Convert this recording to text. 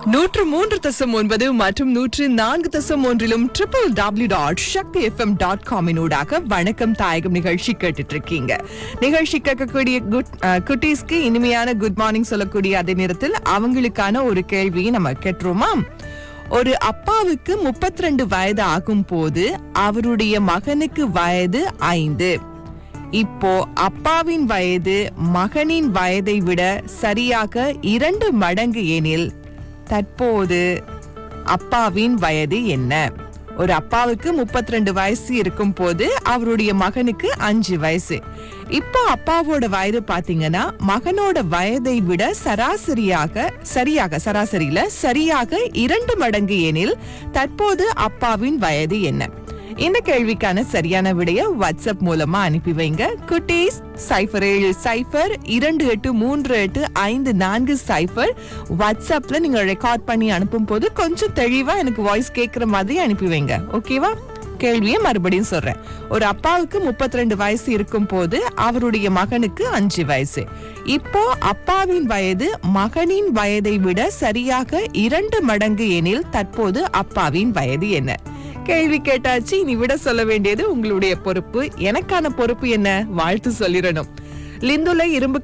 நூற்று மூன்று தசம் ஒன்பது மற்றும் நூற்று நான்கு தசம் ஒன்றிலும் triple W dot Shakti FM dot காமினூடாக வணக்கம் தாயகம் நிகழ்ச்சி கேட்டுட்டு இருக்கீங்க நிகழ்ச்சி கேட்கக்கூடிய குட் அஹ், குட்டீஸ்க்கு இனிமையான குட் மார்னிங் சொல்லக்கூடிய அதே நேரத்தில் அவங்களுக்கான ஒரு கேள்வியை நம்ம கேட்டுருவோமா ஒரு அப்பாவுக்கு 32 வயது ஆகும் போது அவருடைய மகனுக்கு வயது ஐந்து இப்போ அப்பாவின் வயது மகனின் வயதை விட சரியாக இரண்டு மடங்கு எனில் தற்போது அப்பாவின் வயது என்ன ஒரு அப்பாவுக்கு 32 வயசு இருக்கும் போது அவருடைய மகனுக்கு அஞ்சு வயசு இப்போ அப்பாவோட வயது பாத்தீங்கன்னா மகனோட வயதை விட சராசரியாக சரியாக சராசரியில சரியாக இரண்டு மடங்கு எனில் தற்போது அப்பாவின் வயது என்ன இந்த கேள்விக்கான சரியான விடைய வாட்ஸ்அப் மூலமா அனுப்பி வைங்க குட்டீஸ் சைஃபர் ஏழு சைஃபர் இரண்டு எட்டு மூன்று எட்டு ஐந்து நான்கு சைஃபர் வாட்ஸ்அப்ல நீங்க ரெக்கார்ட் பண்ணி அனுப்பும் போது கொஞ்சம் தெளிவா எனக்கு வாய்ஸ் கேட்குற மாதிரி அனுப்பி வைங்க ஓகேவா கேள்வியை மறுபடியும் சொல்றேன் ஒரு அப்பாவுக்கு 32 வயசு இருக்கும் போது அவருடைய மகனுக்கு அஞ்சு வயசு இப்போ அப்பாவின் வயது மகனின் வயதை விட சரியாக இரண்டு மடங்கு எனில் தற்போது அப்பாவின் வயது என்ன கேள்வி கேட்டாச்சு இனி விட சொல்ல வேண்டியது உங்களுடைய பொறுப்பு எனக்கான பொறுப்பு என்ன வாழ்த்து சொல்லிடணும் லிந்துல இரும்பு